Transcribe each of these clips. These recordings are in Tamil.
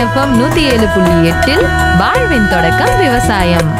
எஃப்எம் நூத்தி ஏழு புள்ளி எட்டில் வாழ்வின் தொடக்கம் விவசாயம்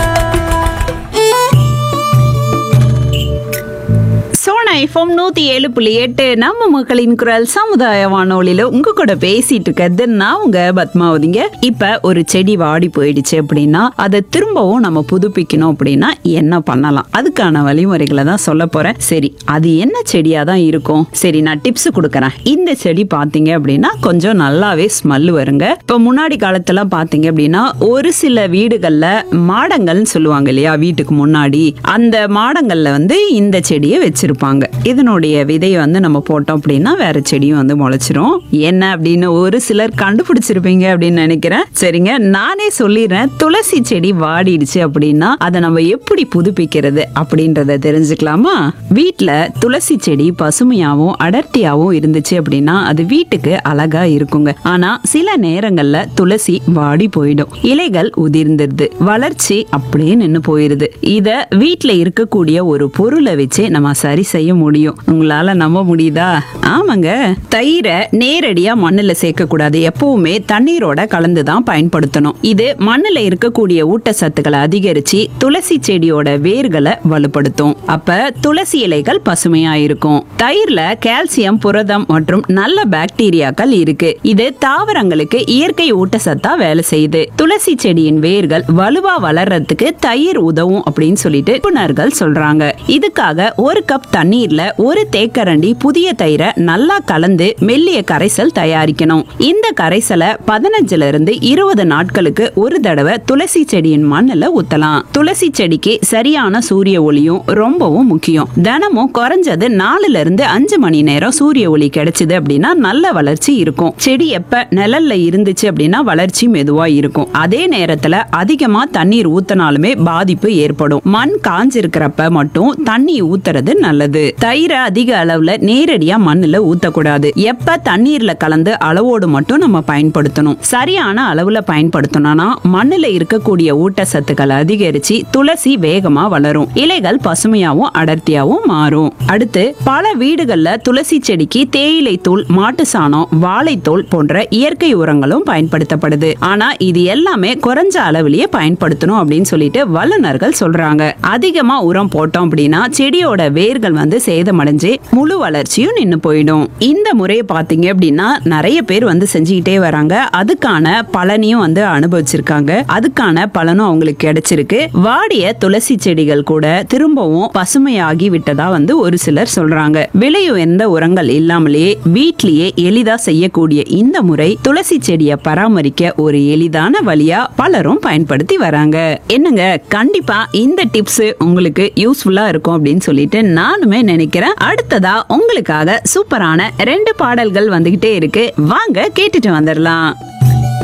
சோனா எஃப்எம் நூத்தி ஏழு புள்ளி எட்டு நம்ம மக்களின் குரல் சமுதாய வானொலியில உங்க கூட பேசிட்டு இருக்கிறது நான் உங்க பத்மாவதிங்க இப்ப ஒரு செடி வாடி போயிடுச்சு அப்படின்னா அதை திரும்பவும் நம்ம புதுப்பிக்கணும் அப்படின்னா என்ன பண்ணலாம் அதுக்கான வழிமுறைகளை தான் சொல்ல போறேன் சரி அது என்ன செடியா தான் இருக்கும் சரி நான் டிப்ஸ் கொடுக்கறேன் இந்த செடி பாத்தீங்க அப்படின்னா கொஞ்சம் நல்லாவே ஸ்மெல் வருங்க இப்ப முன்னாடி காலத்துல பாத்தீங்க அப்படின்னா ஒரு சில வீடுகள்ல மாடங்கள்னு சொல்லுவாங்க இல்லையா வீட்டுக்கு முன்னாடி அந்த மாடங்கள்ல வந்து இந்த செடியை வச்சிருப்பாங்க இதனுடைய விதையை வந்து நம்ம போட்டோம் அப்படின்னா வேற செடியும் வந்து முளைச்சிரும் என்ன அப்படின்னு ஒரு சிலர் கண்டுபிடிச்சிருப்பீங்க அப்படின்னு நினைக்கிறேன் சரிங்க நானே சொல்லிடுறேன் துளசி செடி வாடிடுச்சு அப்படின்னா அதை நம்ம எப்படி புதுப்பிக்கிறது அப்படின்றத தெரிஞ்சுக்கலாமா வீட்ல துளசி செடி பசுமையாவும் அடர்த்தியாவும் இருந்துச்சு அப்படின்னா அது வீட்டுக்கு அழகா இருக்குங்க ஆனா சில நேரங்கள்ல துளசி வாடி போயிடும் இலைகள் உதிர்ந்துருது வளர்ச்சி அப்படியே நின்னு போயிருது இத வீட்ல இருக்கக்கூடிய ஒரு பொருளை வச்சு நம்ம சரி செய்ய முடியும் உங்களால நம்ப முடியுதா ஆமாங்க தயிரை நேரடியா மண்ணுல சேர்க்க கூடாது எப்பவுமே தண்ணீரோட கலந்து தான் பயன்படுத்தணும் இது மண்ணுல இருக்கக்கூடிய ஊட்டச்சத்துக்களை அதிகரிச்சு துளசி செடியோட வேர்களை வலுப்படுத்தும் அப்ப துளசி இலைகள் பசுமையா இருக்கும் தயிர்ல கால்சியம் புரதம் மற்றும் நல்ல பாக்டீரியாக்கள் இருக்கு இது தாவரங்களுக்கு இயற்கை ஊட்டச்சத்தா வேலை செய்யுது துளசி செடியின் வேர்கள் வலுவா வளர்றதுக்கு தயிர் உதவும் அப்படின்னு சொல்லிட்டு நிபுணர்கள் சொல்றாங்க இதுக்காக ஒரு கப் தண்ணீர்ல ஒரு தேக்கரண்டி புதிய தயிரை நல்லா கலந்து மெல்லிய கரைசல் தயாரிக்கணும் இந்த கரைசலை பதினஞ்சுல இருந்து இருபது நாட்களுக்கு ஒரு தடவை துளசி செடியின் மண்ணுல ஊத்தலாம் துளசி செடிக்கு சரியான சூரிய ஒளியும் ரொம்பவும் முக்கியம் தினமும் குறைஞ்சது நாலுல இருந்து அஞ்சு மணி நேரம் சூரிய ஒளி கிடைச்சது அப்படின்னா நல்ல வளர்ச்சி இருக்கும் செடி எப்ப நிழல்ல இருந்துச்சு அப்படின்னா வளர்ச்சி மெதுவா இருக்கும் அதே நேரத்துல அதிகமா தண்ணீர் ஊத்தினாலுமே பாதிப்பு ஏற்படும் மண் காஞ்சிருக்கிறப்ப மட்டும் தண்ணி ஊத்துறது நல்லது தயிரை அதிக அளவுல நேரடியா மண்ணுல ஊத்தக்கூடாது எப்ப தண்ணீர்ல கலந்து அளவோடு மட்டும் நம்ம பயன்படுத்தணும் சரியான அளவுல பயன்படுத்தணும்னா மண்ணுல இருக்கக்கூடிய ஊட்டச்சத்துக்கள் அதிகரிச்சு துளசி வேகமா வளரும் இலைகள் பசுமையாவும் அடர்த்தியாவும் மாறும் அடுத்து பல வீடுகள்ல துளசி செடிக்கு தேயிலை தூள் மாட்டு சாணம் வாழைத்தோல் போன்ற இயற்கை உரங்களும் பயன்படுத்தப்படுது ஆனா இது எல்லாமே குறைஞ்ச அளவிலேயே பயன்படுத்தணும் அப்படின்னு சொல்லிட்டு வல்லுநர்கள் சொல்றாங்க அதிகமா உரம் போட்டோம் அப்படின்னா செடியோட வேர்கள் வந்து சேதமடைஞ்சு முழு வளர்ச்சியும் நின்னு போயிடும் இந்த முறையை பாத்தீங்க அப்படின்னா நிறைய பேர் வந்து செஞ்சுக்கிட்டே வராங்க அதுக்கான பலனையும் வந்து அனுபவிச்சிருக்காங்க அதுக்கான பலனும் அவங்களுக்கு கிடைச்சிருக்கு வாடிய துளசி செடிகள் கூட திரும்பவும் பசுமையாகி விட்டதா வந்து ஒரு சிலர் சொல்றாங்க விலை உயர்ந்த உரங்கள் இல்லாமலே வீட்லயே எளிதா செய்யக்கூடிய இந்த முறை துளசி செடியை பராமரிக்க ஒரு எளிதான வழியா பலரும் பயன்படுத்தி வராங்க என்னங்க கண்டிப்பா இந்த டிப்ஸ் உங்களுக்கு யூஸ்ஃபுல்லா இருக்கும் அப்படின்னு சொல்லிட்டு நானுமே நினைக்கிறேன் அடுத்ததா உங்களுக்காக சூப்பரான ரெண்டு பாடல்கள் வந்துகிட்டே இருக்கு வாங்க கேட்டுட்டு வந்துடலாம்